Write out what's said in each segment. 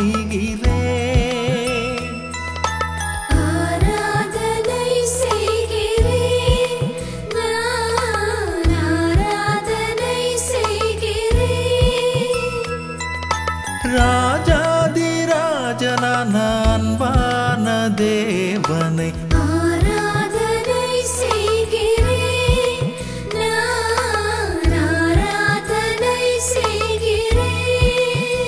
செய்கிறேன் ஆராதனை செய்கிறேன் நான் ஆராதனை செய்கிறேன் ராஜாதி ராஜனான அன்பான தேவனை ஆராதனை செய்கிறேன் நான் ஆராதனை செய்கிறேன்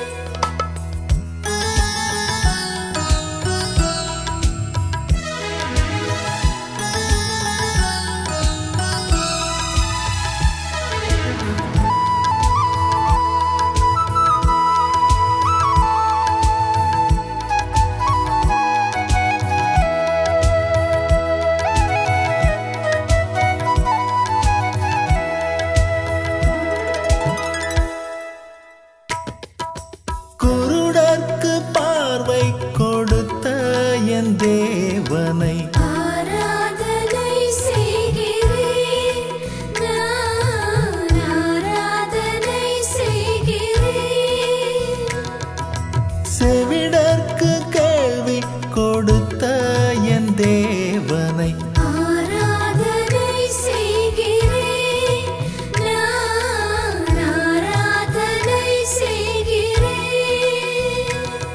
குருடர்க்கு பார்வை கொடுத்த என் தேவனை ஆராதனை செய்கிறேன் நான் ஆராதனை செய்கிறேன் செவிடர்க்கு கேள்வி கொடுத்த என் தேவனை ஆராதனை செய்கிறேன் நான் ஆராதனை செய்கிறேன்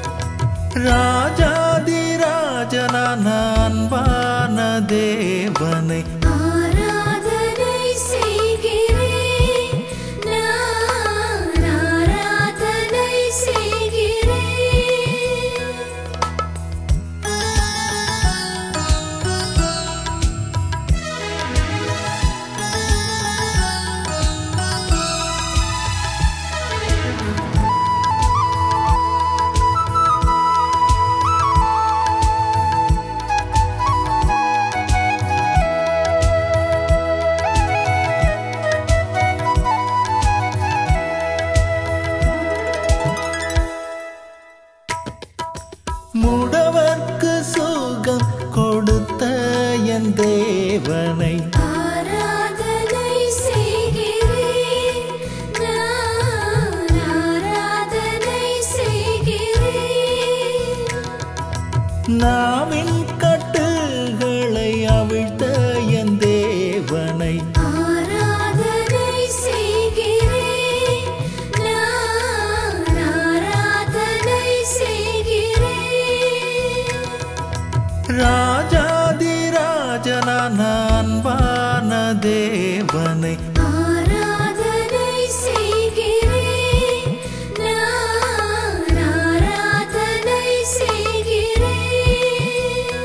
ராஜாதி ராஜனான அன்பான தேவனை ஆராதனை செய்கிறேன் நான் ஆராதனை செய்கிறேன் முடவர்க்கு சுகம் கொடுத்த என் தேவனை ஆராதனை செய்கிறேன் நான் ஆராதனை செய்கிறேன் நாவின் கட்டுகளை அவிழ்த்த என் தேவனை ஆராதனை செய்கிறேன் நான் ஆராதனை செய்கிறேன் ராஜாதி ராஜனான அன்பான தேவனை ஆராதனை செய்கிறேன் நான் ஆராதனை செய்கிறேன்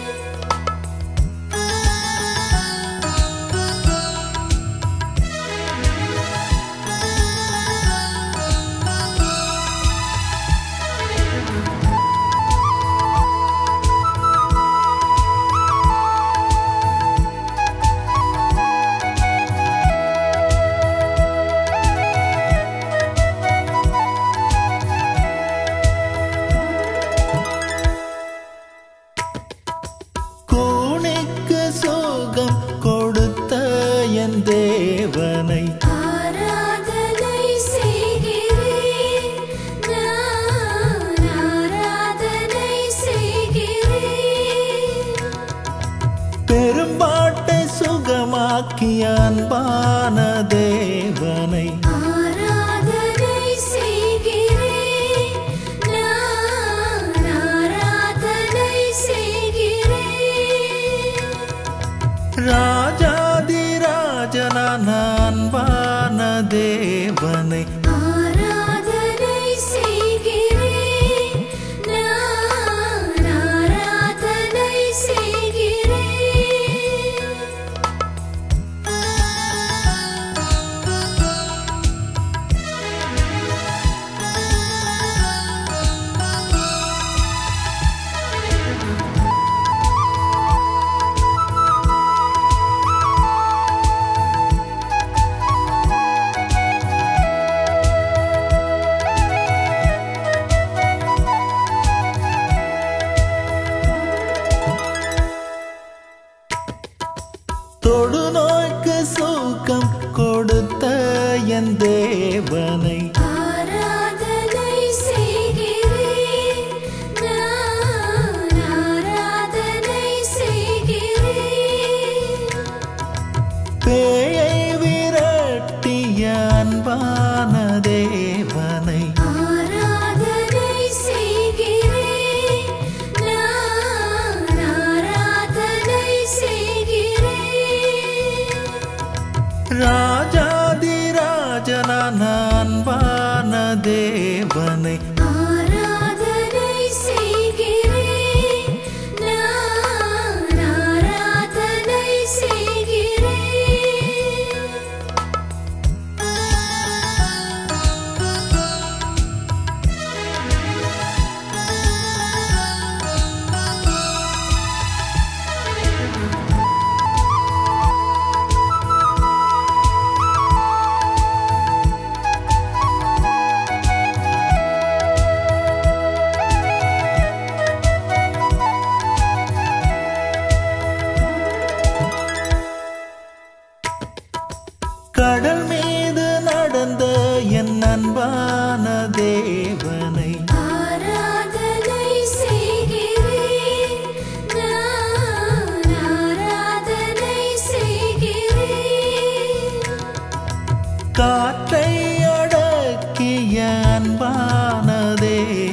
கூணிக்கு சுகம் கொடுத்த என் தேவனை ஆராதனை செய்கிறேன் நான் ஆராதனை செய்கிறேன் பெரும்பாட்டை சுகமாக்கிய அன்பான தேவனை ஆராதனை செய்கிறேன் நான் ஆராதனை செய்கிறேன் ராஜாதி ராஜனான அன்பான தேவனை ஆராதனை செய்கிறேன் நான் ஆராதனை செய்கிறேன் தொடுநோய்க்கு சுகம் கொடுத்த என் தேவனை ஆராதனை செய்கிறேன்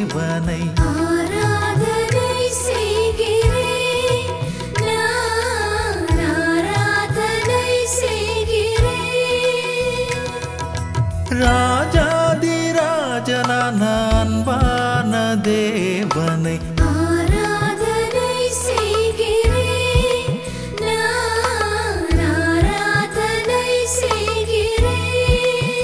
தேவனை ஆராதனை செய்கிறேன் நான் ஆராதனை செய்கிறேன் ராஜாதிராஜனான அன்பான தேவனை ஆராதனை செய்கிறேன் நான் ஆராதனை செய்கிறேன்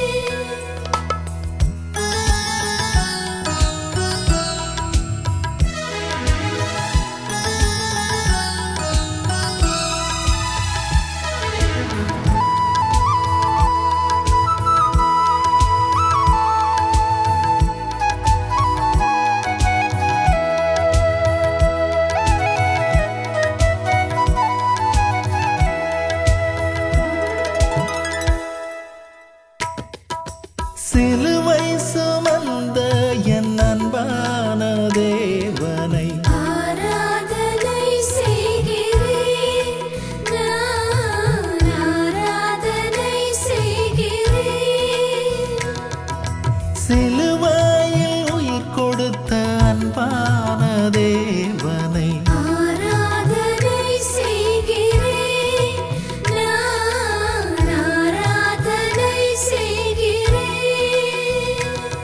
சிலுவை சுமந்த என் அன்பான தேவனை ஆராதனை செய்கிறேன் நான் ஆராதனை செய்கிறேன் சிலுவையில் உயிர் கொடுத்த அன்பான தேவனை ஆராதனை செய்கிறேன் நான் ஆராதனை செய்கிறேன்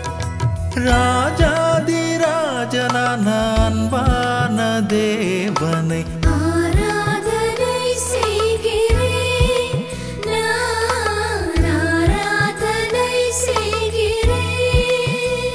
ராஜாதிராஜனான அன்பான தேவனை ஆராதனை செய்கிறேன் நான் ஆராதனை செய்கிறேன்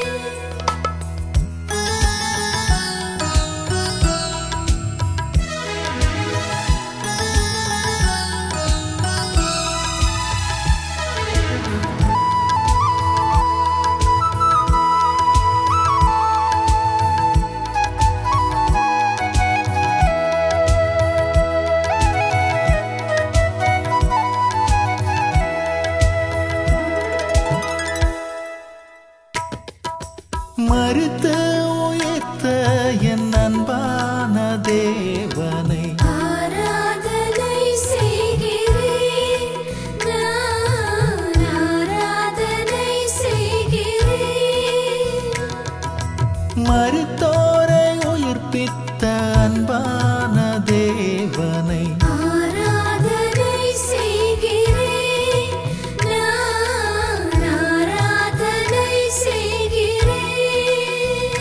மறுத்து உயர்த்த என் அன்பான தேவனை ஆராதனை செய்கிறேன் நான் ஆராதனை செய்கிறேன் மறுத்தோரை உயிர்ப்பித்த அன்பான தேவனை ஆராதனை செய்கிறேன் நான் ஆராதனை செய்கிறேன்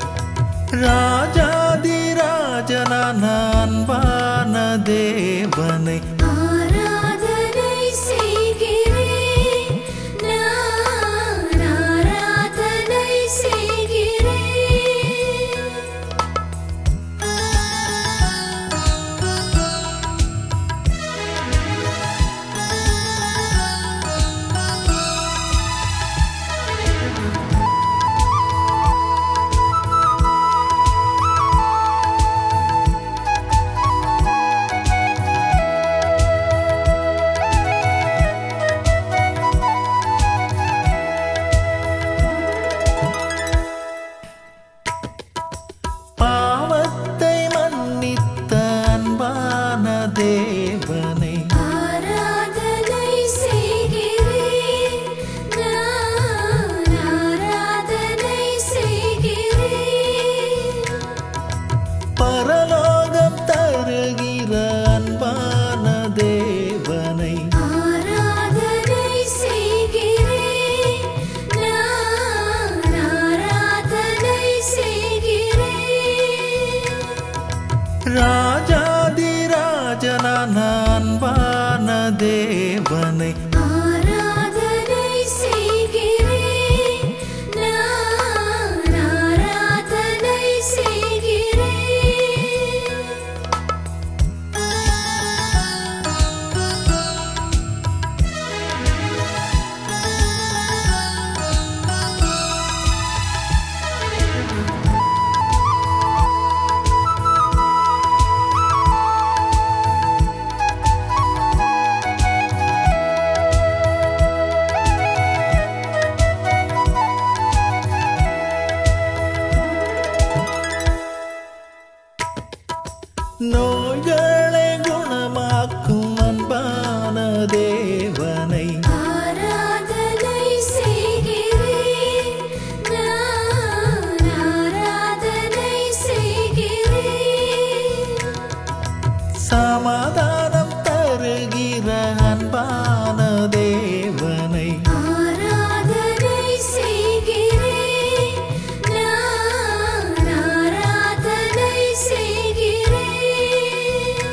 ராஜாதிராஜனான அன்பான தேவனை ஆராதனை செய்கிறேன் நான் ஆராதனை செய்கிறேன் பாவத்தை மன்னித்த அன்பான தேவனை ஆராதனை செய்கிறேன் நான் ஆராதனை செய்கிறேன் பரலோகம் தருகிற அன்பான தேவனை ஆராதனை செய்கிறேன் நான் ஆராதனை செய்கிறேன் ராஜாதிராஜனான அன்பான தேவனை ஆராதனை செய்கிறேன் நான் ஆராதனை செய்கிறேன் நோய்களை குணமாக்கும் அன்பான தேவனை ஆராதனை செய்கிறேன் நான் சமாதானம் தருகிற அன்பான தேவனை ஆராதனை செய்கிறேன் நான் ஆராதனை செய்கிறேன்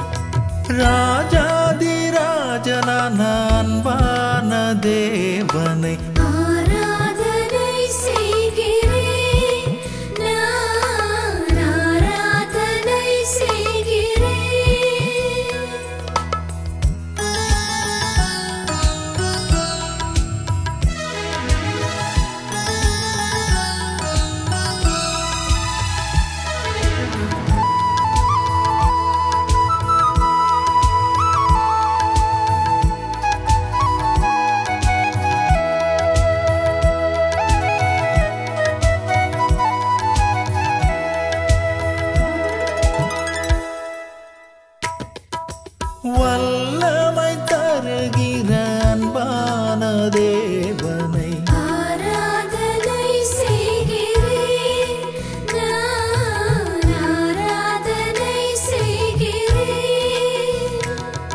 ராஜாதி ராஜனான அன்பான தேவனை ஆராதனை செய்கிறேன் நான் ஆராதனை செய்கிறேன் வல்லமை தருகிற அன்பான தேவனை ஆராதனை செய்கிறேன் நான் ஆராதனை செய்கிறேன்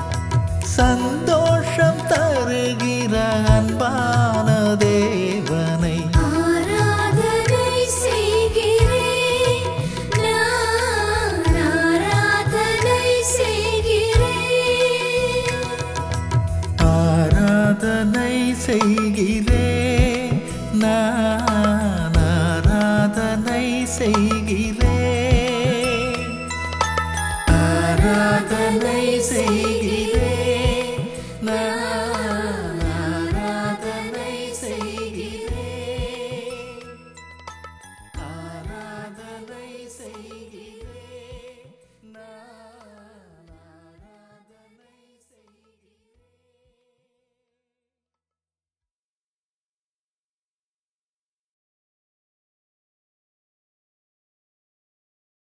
சந்தோஷம் தருகிற அன்பான தேவனை ஆராதனை செய்கிறேன் நான் ஆராதனை செய்கிறேன் ஆராதனை செய்கிறேன் நான் ஆராதனை செய்கிறேன் ஆராதனை செய்